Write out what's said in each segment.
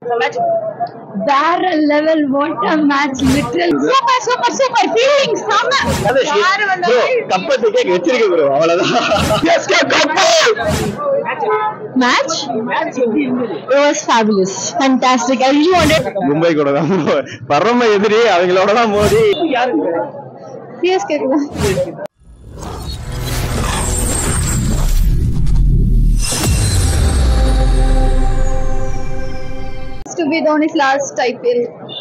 வேற level what a match literal super super super feeling செம்ம யாரு ப்ரோ வந்தாலும் கப்பை தூக்கி வச்சிருக்க ப்ரோ அவ்வளவுதான் CSK cup match it was fabulous fantastic i really wanted Mumbai கூட தான் பரம எதிரி அவங்களோட தான் மோதி csk to be Dhoni's last IPL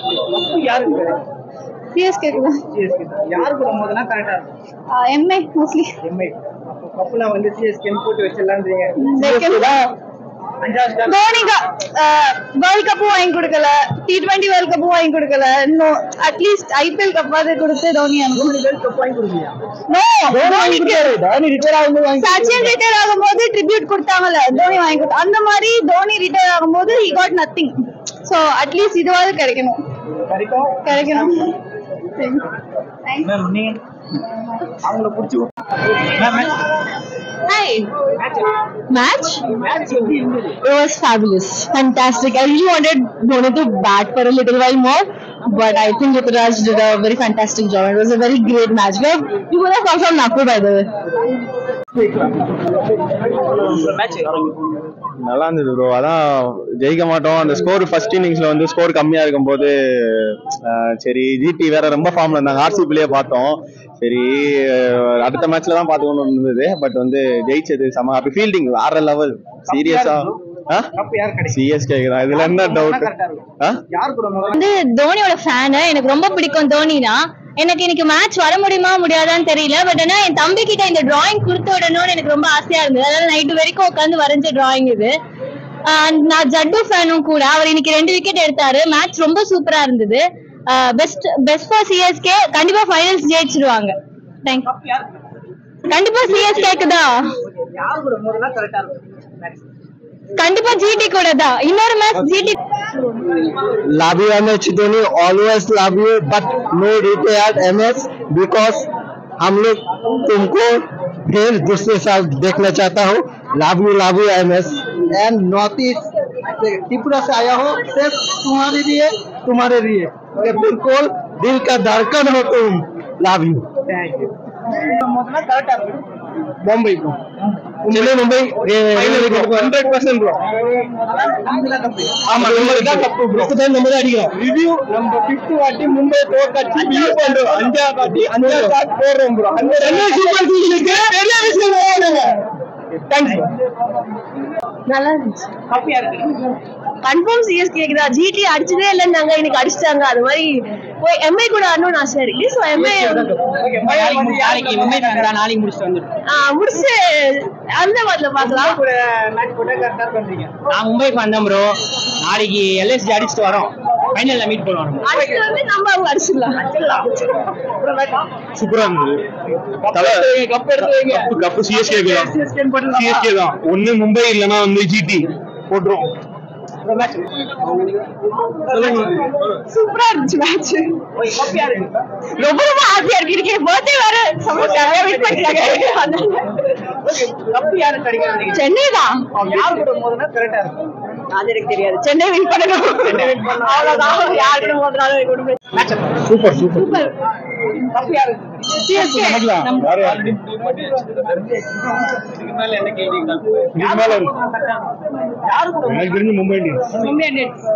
CSK யாரு கூட மோதினா கரெக்டா இருக்கும் uh, MA mostly எம்ஐ அப்போ கப்புலாம் வந்து சிஎஸ்கேன்னு போட்டு வச்சிடலான்றீங்க they can அஞ்சாவது தோனி வேர்ல்ட் கப்பும் வாங்கி கொடுக்கல டி டுவெண்ட்டி வேர்ல்ட் கப்பும் வாங்கி கொடுக்கல இன்னும் அட்லீஸ்ட் ஐபிஎல் கப்பாவது கொடுத்து தோனி தோனி வேர்ல்ட் கப் வாங்கி கொடுக்கலையா நோ தோனிக்கு தோனி ரிட்டையர் ஆகும்போது வாங்கி சச்சின் ரிட்டையர் ஆகும்போது ட்ரிபியூட் கொடுத்தாங்கல்ல தோனி வாங்கி கொடுத்தா அந்த மாதிரி தோனி ரிட்டையர் ஆகும்போது he got nothing so at least இதுவாவது கிடைக்கணும் கிடைக்கும் கிடைக்கணும் மேம் நீ அவங்கள பிடிச்சி ஹாய் மேட்ச் மேட்ச் எப்படி இருந்தது It was fabulous, fantastic. I really wanted Dhoni to bat for a little while more, but I think Ruturaj did a very fantastic job. It was a very great match. We have people have come from Nagpur, by the way. Match நல்லா இருந்தது bro அதான் ஜெயிக்க மாட்டோம் அந்த score first இன்னிங்ஸ்ல வந்து score கம்மியா இருக்கும்போது ஆஹ், சரி ஜிடி வேற ரொம்ப ஃபார்ம்ல இருந்தாங்க ஆர்சிபிலேயே பார்த்தோம் சரி ஆஹ், அடுத்த மேட்ச்ல தான் பார்த்துக்கணும் இருந்தது பட் வந்து ஜெயிச்சது செம ஹாப்பி ஃபீல்டிங் வேற லெவல் சீரியஸா கப் யார் கிடைக்கும் சிஎஸ்கே தான் இதுல என்ன டவுட் கரெக்டா இருக்கும் யார் கூட மோதினா வந்து தோனியோட ஃபேனு எனக்கு ரொம்ப பிடிக்கும் தோனினா எனக்கு இன்னைக்கு மேட்ச் வர முடியுமா முடியாதான்னு தெரியல பட் ஆனா என் தம்பி கிட்ட இந்த டிராயிங் கொடுத்து விடணும்னு எனக்கு ரொம்ப ஆசையா இருந்தது அதாவது நைட்டு வரைக்கும் உட்காந்து வரைஞ்ச டிராயிங் இது ஆஹ் நான் ஜட்டு ஃபேனும் கூட அவர் இன்னைக்கு ரெண்டு விக்கெட் எடுத்தாரு மேட்ச் ரொம்ப சூப்பரா இருந்தது பெஸ்ட் பெஸ்ட் ஃபார் சிஎஸ்கே கண்டிப்பா ஃபைனல்ஸ் ஜெயிச்சிருவாங்க தேங்க்ஸ் கப் யார் கண்டிப்பா சிஎஸ்கேக்கு தான் யார் கூட மோதினா கரெக்டா இருக்கும் மேட்ச் கண்டிப்பா ஜிடி கூட தான் இன்னொரு match GT love you MS Dhoni always love you but no retired MS because हम लोग तुमको फिर दूसरे साल देखना चाहता हूँ love you love you M S and north east Tripura से आया हूँ सिर्फ तुम्हारे लिए तुम्हारे लिए बिल्कुल दिल का धड़कन हो तुम लव यू தேங்க் யூ மோதினா கரெக்டா இருக்கும் मुंबई को Chennai Mumbai hundred percent bro நம்மள கப்பு ஆமா நம்ம தான் கப்பு ப்ரோ நம்ம தான் அடிக்கிறோம் ரிவ்யூ நம்ம 50 வாட்டி மும்பை தோக்கடிச்சு ரிவ்யூ பண்றோம் அஞ்சா வாட்டி அஞ்சா ஷாட் போடுறோம் ப்ரோ அந்த சென்னை சூப்பர் கிங்ஸ்க்கு பெரிய விஷயம் வேணுங்க தேங்க்ஸ் நல்லா இருந்துச்சு கப் யாருக்கு கன்ஃபார்ம் சிஎஸ்கே தான் ஜிடி அடிச்சதே இல்லைன்னாங்க இன்னைக்கு அடிச்சிட்டாங்க அது மாதிரி போய் எம்ஐ கூட ஆடணும்னு ஆசை இருக்கு ஸோ எம்ஐ ஓகே நாளைக்கு மும்பை நாளைக்கு முடிச்சுட்டு வந்துடும் முடிச்சு அகமதாபாத்ல பார்க்கலாம் கூட மேட்ச் போட்டா கரெக்டா பண்றீங்க நான் மும்பைக்கு வந்தேன் ப்ரோ நாளைக்கு எல்எஸ்டி அடிச்சுட்டு வரோம் ஃபைனல்ல மீட் பண்ணுவோம் நம்ம. அடுத்து வந்து நம்ம அவங்க அடிச்சிடலாம் சூப்பரா இருந்தது கப் எடுத்து வைங்க கப்பு கப்பு சிஎஸ்கே தான் CSK ன்னு போட்டுடலாமா? சிஎஸ்கே தான் ஒண்ணு மும்பை இல்லனா வந்து ஜிடி போட்டுரும் சூப்பரா இருந்துச்சு மேட்ச் ஓகே கப் யாருக்கு ரொம்ப ரொம்ப ஆசையா இருக்கு இருக்கே பர்த்டே வேற சமோசாவே வெயிட் பண்ணிட்டாங்க ஓகே கப் யாருக்கு கிடைக்கும் சென்னை தான் யார் கூட மோதினா கரெக்டா இருக்கும் அது எனக்கு தெரியாது சென்னை வின் பண்ணணும் அவ்வளவுதான் யார் கூட மோதினாலும் எனக்கு ஒண்ணும் பிரச்சனை match super super super cup யாருக்கு சிஎஸ்கே யார் கூட மோதினா correct ஆ இருக்கும்? யார் கூட எனக்கு தெரிஞ்சு மும்பை இந்தியன்ஸ் மும்பை இந்தியன்ஸ்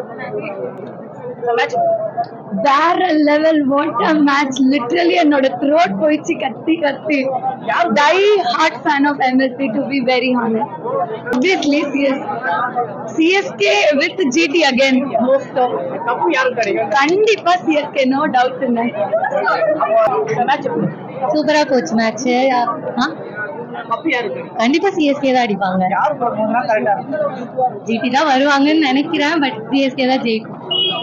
வேற level what a match literally என்னோட த்ரோட் போயிடுச்சு கத்தி கத்தி die hard fan of MSC to be very honour obviously CS CSK with GT again most of cup யாருக்கு கிடைக்கும் கண்டிப்பா சிஎஸ்கே நோ டவுட் இல்லை இந்த மேட்ச் சூப்பரா போச்சு மேட்ச் கப் யாருக்கு கண்டிப்பா சிஎஸ்கே தான் அடிப்பாங்க யார் கூட மோதினா கரெக்டா இருக்கும் ஜிடி தான் வருவாங்கன்னு நினைக்கிறேன் பட் சிஎஸ்கே தான் ஜெயிக்கும்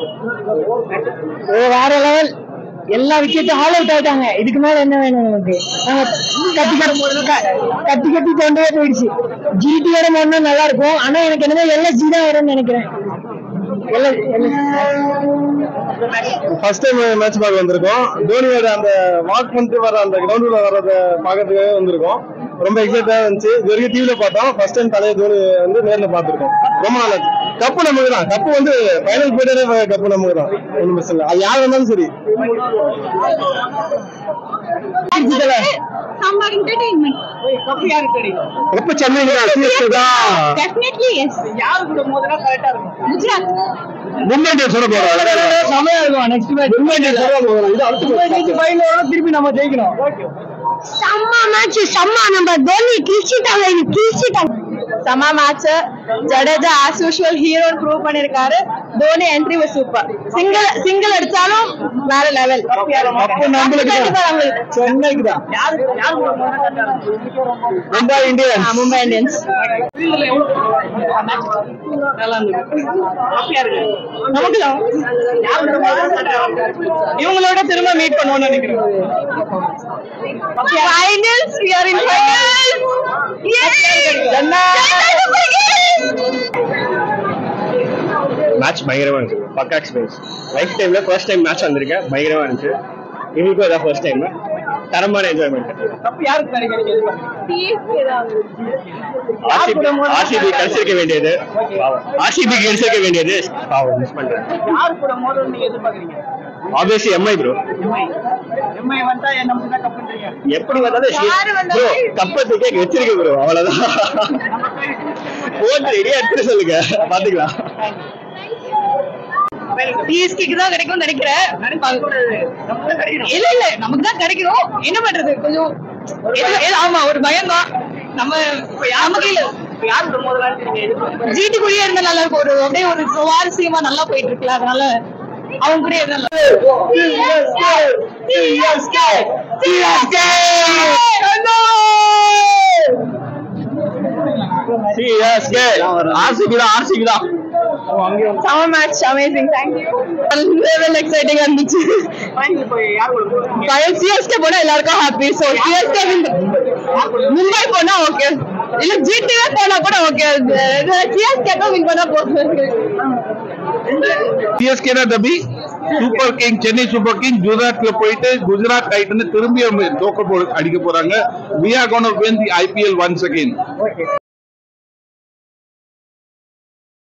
வேற லெவல் எல்லா விக்கெட்டும் ஆல் அவுட் ஆயிட்டாங்க இதுக்கு மேல என்ன வேணும் நமக்கு நாங்க கத்தி கட்டி கத்தி கட்டி கொண்டே போயிடுச்சு ஜிடியோட மண்ணா நல்லா இருக்கும் ஆனா எனக்கு என்னமோ எல்எஸ்ஜி தான் வரும்னு நினைக்கிறேன் ஃபர்ஸ்ட் டைம் மேட்ச் பார்க்க வந்திருக்கோம் தோனியோட அந்த வாக் பண்ணிட்டு வர அந்த கிரவுண்டுல வர்றத பார்க்கறதுக்காக வந்திருக்கோம் ரொம்ப எக்ஸைட்டா இருந்துச்சு இது வரைக்கும் டிவில பார்த்தோம் ஃபர்ஸ்ட் டைம் தலைய தோனி வந்து நேர்ல பார்த்திருக்கோம் ரொம்ப நல்லா இருந்துச்சு கப்பு நமக்கு தான் கப்பு வந்து ஃபைனல் போயிட்டாலே கப்பு நமக்கு தான் ஒன்றும் பிரச்சனை இல்லை அது யார் வந்தாலும் சரி Some entertainment. கப்பு யாருக்கு கிடைக்கும் கப்பு சென்னை சிஎஸ்கே தான் Definitely yes. யாரு கூட மோதினா கரெக்டா இருக்கும் Gujarat. மும்பை இந்தியன்ஸ் சொல்ல போறோம் செமையா இருக்கும் நெக்ஸ்ட் மேட்ச் மும்பை இந்தியன்ஸ் சொல்ல போறோம் இது அடுத்த ஃபைனல் வரும் திருப்பி நம்ம ஜெயிக்கணும் செம்ம மேட்ச் செம்ம நம்ம தோனி கிழிச்சிட்டாங்க இது கிழிச்சிட்டாங்க செம்ம match Jadeja as usual hero prove பண்ணிருக்காரு Dhoni entry was super single single அடிச்சாலும் வேற லெவல் கப்பு நம்மளுக்கு தான் சென்னைக்கு தான் யாரு யாரு கூட மோதினா கரெக்டா இருக்கும் மும்பை இந்தியன்ஸ் மும்பை இந்தியன்ஸ் ஃபீல்ட்ல எவ்வளவு நல்லா இருந்தது கப்பு யாருக்கு நமக்கு தான் யாரு கூட மோதினா கரெக்டா இருக்கும் இவங்களோட திரும்ப மீட் பண்ணுவோம்னு நினைக்கிறேன் finals we are in finals match பயங்கரமா இருந்துச்சு பக்கா எக்ஸ்பீரியன்ஸ் லைஃப் டைம்ல ஃபர்ஸ்ட் டைம் மேட்ச் வந்திருக்கேன் பயங்கரமா இருந்துச்சு எங்களுக்கும் அதான் ஃபர்ஸ்ட் டைம் தரமான என்ஜாய்மெண்ட் கப்பு யாருக்கு கிடைக்கும் ஆர்சிபி கிடைச்சிருக்க வேண்டியது ஆர்சிபி கிடைச்சிருக்க வேண்டியது பாவம் மிஸ் பண்றேன் யாரு கூட மோதல் நீங்க எதிர்பார்க்கறீங்க obviously MI bro MI MI வந்தா என்ன மட்டும் தான் கப்புன்றீங்க எப்படி வந்தாலும் யாரு வந்தாலும் ப்ரோ கப்பத்துக்கே வச்சிருக்க ப்ரோ அவ்வளவுதான் போட்டு ரெடியா எடுத்து சொல்லுங்க பாத்துக்கலாம் பிஎஸ்கேக்கு தான் கிடைக்கும் நினைக்கிறேன் நமக்கு தான் கிடைக்கணும் இல்ல இல்ல நமக்கு தான் கிடைக்கணும் என்ன பண்றது கொஞ்சம் ஏதோ- ஏதோ- ஆமா ஒரு பயம் தான் நம்ம நமக்கு இல்ல இப்ப யாரு கூட மோதலான்னு நீங்க எதிர்பார்க்கறீங்க ஜிடி கூடயே இருந்தா நல்லா இருக்கும் ஒரு அப்படியே ஒரு சுவாரஸ்யமா நல்லா போயிட்டு இருக்குல்ல அதனால அவங்க கூட இருந்தா நல்லா சிஎஸ்கே ஆர்சிபி தான் ஆர்சிபி தான் செம மேட்ச் அமேசிங் தேங்க்யூ லெவல் எக்ஸைட்டிங்கா இருந்துச்சு ஃபைனல் போய் யார் கூட மோதுறீங்க பயம் சிஎஸ்கே போனா எல்லாருக்கும் ஹாப்பி சோ சிஎஸ்கே மும்பை போனா ஓகே இல்ல ஜிடிவே போனா கூட ஓகே சிஎஸ்கே தான் வின் பண்ணா போதும் சிஎஸ்கே தான் தம்பி super king Chennai super king குஜராத்ல போயிட்டு குஜராத் டைட்டன் திரும்பி தோக்க போ அடிக்க போறாங்க we are gone win the IPL once again